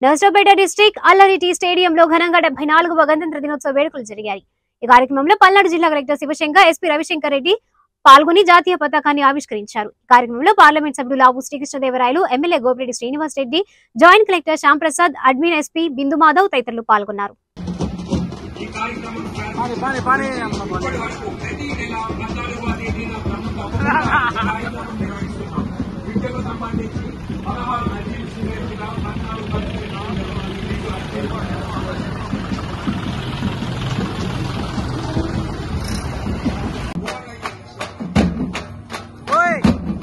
Narasaraopet district అల్లరిటి స్టేడియంలో ఘనంగా డెబ్బై నాలుగవ గణతంత్ర దినోత్సవ వేడుకలు జరిగాయి ఈ కార్యక్రమంలో పల్నాడు జిల్లా కలెక్టర్ శివశంకర్ ఎస్పీ రవిశంకర్ రెడ్డి పాల్గొని జాతీయ పతాకాన్ని ఆవిష్కరించారు ఈ కార్యక్రమంలో పార్లమెంట్ సభ్యులు Lavu Srikrishnadevarayalu MLA Gopireddy Srinivas Reddy joint collector Shyamprasad admin SP Bindu Madhav తదితరులు పాల్గొన్నారు ఈ కార్యక్రమం పానీ పానీ పానీ అమ్మ పానీ. ఇప్పటి వరకు ప్రతి నెల పద్నాలుగవ తేదీన ప్రముఖ కార్యక్రమం నిర్వహిస్తున్నాం విద్యకు సంబంధించి పదహారు నదీలుగా పద్నాలుగు పద్దెనిమిది ఓయ్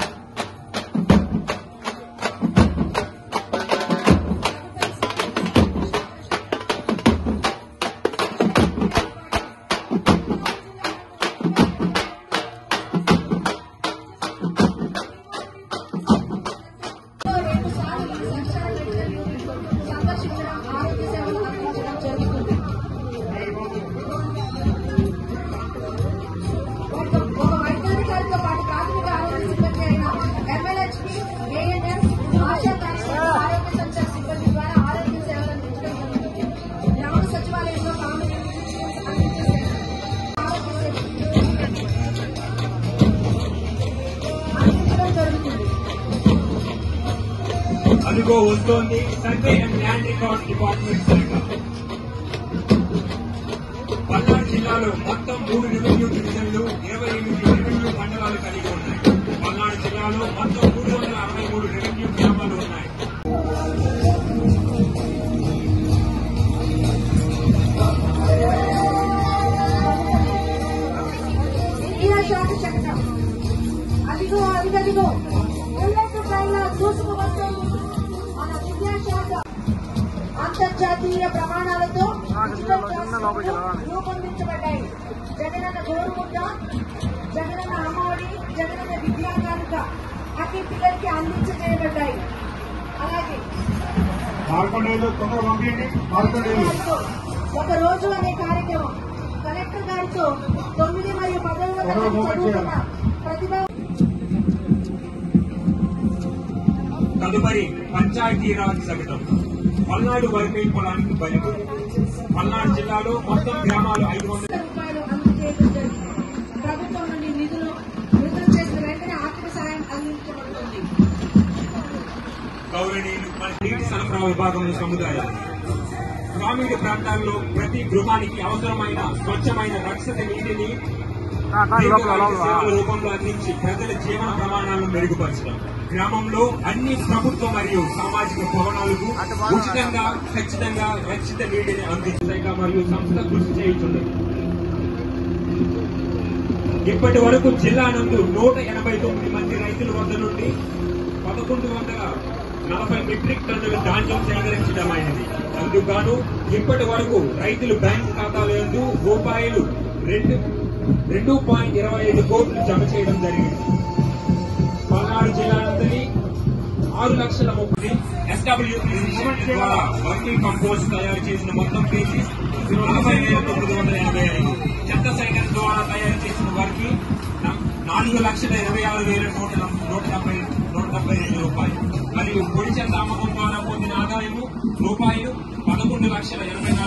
రెండు సార్లు ఈ సంచార వైద్యులు సందర్శించడం ఆరోగ్య సేవలు అందించడం జరుగుతుంది ఒక ఒక వైద్యాధికారితో పాటు ప్రాథమిక ఆరోగ్య సిబ్బంది అయిన ఎంఎల్హెచ్పి ఏఎన్ఎం ఆశా కార్యకర్తలు ఆరోగ్య సంచార సిబ్బంది ద్వారా ఆరోగ్య సేవలు అందించడం జరుగుతుంది గ్రామ సచివాలయంలో కామన్ అందించే ఆరోగ్య సేవలు అందించడం జరుగుతుంది అదిగో వస్తోంది survey and land record department శాఖ పల్నాడు జిల్లాలో మొత్తం మూడు రెవెన్యూ డివిజన్లు ఇరవై ఎనిమిది రెవెన్యూ మండలాలు కలిగి ఉన్నాయి పల్నాడు జిల్లాలో మొత్తం మూడు వందల అరవై మూడు రెవెన్యూ గ్రామాలు ఉన్నాయి విద్యాశాఖ చట్టం అదిగో అదిగదిగో బుల్లెట్ పైన దూసుకు వస్తుంది మన విద్యాశాఖ అంతర్జాతీయ ప్రమాణాలతో డిజిటల్ క్లాస్ రూపొందించబడ్డాయి జగనన్న గోరుముద్ద జగనన్న అమ్మఒడి జగనన్న విద్యా కానుక అన్ని పిల్లలకి అందించజేయబడ్డాయి అలాగే మార్కండేయులు తొందరగా పంపించండి మార్కండేయులు ఒక రోజు అనే కార్యక్రమం కలెక్టర్ గారితో తొమ్మిది మరియు పదవ తరగతి చదువుతున్న ప్రతిభ తదుపరి పంచాయతీరాజ్ సగటం పల్నాడు వరకై పొలానికి బయలు పల్నాడు జిల్లాలో మొత్తం గ్రామాలు ఐదు వందల రూపాయలు అందజేయడం జరిగింది ప్రభుత్వం నుండి నిధులు విడుదల చేసిన వెంటనే ఆర్థిక సహాయం అందించబడుతుంది గౌరవనీయులు మన నీటి సరఫరా విభాగంలో సముదాయాలు గ్రామీణ ప్రాంతాల్లో ప్రతి గృహానికి అవసరమైన స్వచ్ఛమైన రక్షిత నీటిని నా నా లోపల దీర్ఘకాలిక లోపల సేవల రూపంలో అందించి ప్రజల జీవన ప్రమాణాలను మెరుగుపరచడం గ్రామంలో అన్ని ప్రభుత్వ మరియు సామాజిక భవనాలకు ఉచితంగా ఖచ్చితంగా రక్షిత నీటిని అందించగా మరియు సంస్థ కృషి చేయుతున్నది ఇప్పటి వరకు జిల్లా నందు నూట ఎనభై తొమ్మిది మంది రైతుల వద్ద నుండి పదకొండు వందల నలభై మెట్రిక్ టన్నుల ధాన్యం సేకరించడమైనది అందుకు ఇప్పటి వరకు రైతులు బ్యాంకు ఖాతాల యందు రూపాయలు రెండు రెండు పాయింట్ ఇరవై ఐదు కోట్లు జమ చేయడం జరిగింది పల్నాడు జిల్లానంతని ఆరు లక్షల ముప్పై ఎస్డబ్ల్యూ ద్వారా వర్కింగ్ కంపోజ్ తయారు చేసిన మొత్తం పీసీస్ నలభై వేల తొమ్మిది వందల ఎనభై ఐదు చెత్త సేకరణ ద్వారా తయారు చేసిన వర్కింగ్ నాలుగు లక్షల ఇరవై ఆరు వేల నూట నూట డెబ్బై నూట డెబ్బై రెండు రూపాయలు మరియు పొడి చెత్త అమ్మకం ద్వారా పొందిన ఆదాయము రూపాయలు పదకొండు లక్షల ఎనభై